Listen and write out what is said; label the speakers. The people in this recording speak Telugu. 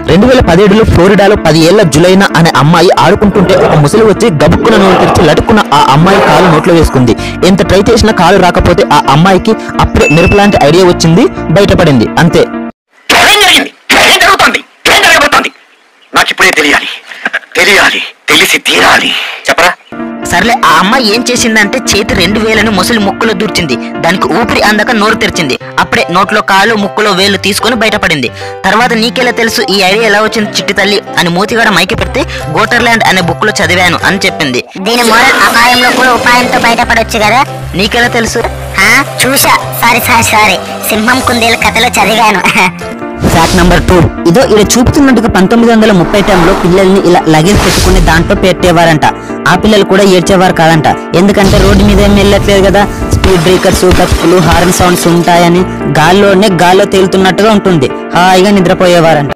Speaker 1: రెండు వేల పదిహేడులో ఫ్లోరిడాలో పది ఏళ్ల జులైనా అనే అమ్మాయి ఆడుకుంటుంటే ఒక ముసలి వచ్చి గబుక్కున నోరు తెరిచి లటుక్కున ఆ అమ్మాయి కాలు నోట్లో వేసుకుంది ఎంత ట్రై చేసినా కాలు రాకపోతే ఆ అమ్మాయికి అప్పుడే మెరుపు లాంటి ఐడియా వచ్చింది బయటపడింది అంతే
Speaker 2: ఏం జరిగింది ఏం జరుగుతోంది ఏం జరగబోతోంది నాకు ఇప్పుడే తెలియాలి తెలియాలి తెలిసి తీరాలి చెప్పరా
Speaker 3: సర్లే ఆ అమ్మాయి ఏం చేసిందంటే చేతి రెండు వేలను ముసలి ముక్కులో దూర్చింది దానికి ఊపిరి అందక నోరు తెరిచింది అప్పుడే నోట్లో కాలు ముక్కులో వేలు తీసుకొని బయటపడింది తర్వాత నీకెలా తెలుసు ఈ ఐడియా ఎలా వచ్చింది చిట్టి తల్లి అని మూతిగాడ మైకి పెడితే గోటర్లాండ్ అనే బుక్ లో చదివాను అని చెప్పింది
Speaker 4: దీని మోరల్ అపాయంలో కూడా ఉపాయంతో బయటపడొచ్చు కదా
Speaker 3: నీకెలా తెలుసు
Speaker 4: హా చూసా సారీ సారీ సారీ సింహం కుందేలు కథలో చదివాను
Speaker 3: ఫ్యాక్ట్ నంబర్ టూ ఇదో ఇలా చూపుతున్నట్టుగా పంతొమ్మిది వందల ముప్పై టైంలో పిల్లల్ని ఇలా లగేజ్ పెట్టుకుని దాంట్లో పెట్టేవారంట ఆ పిల్లలు కూడా ఏడ్చేవారు కాదంట ఎందుకంటే రోడ్డు మీద ఏం వెళ్ళట్లేదు కదా స్పీడ్ బ్రేకర్స్ కప్పులు హార్న్ సౌండ్స్ ఉంటాయని గాల్లోనే గాల్లో తేలుతున్నట్టుగా ఉంటుంది హాయిగా నిద్రపోయేవారంట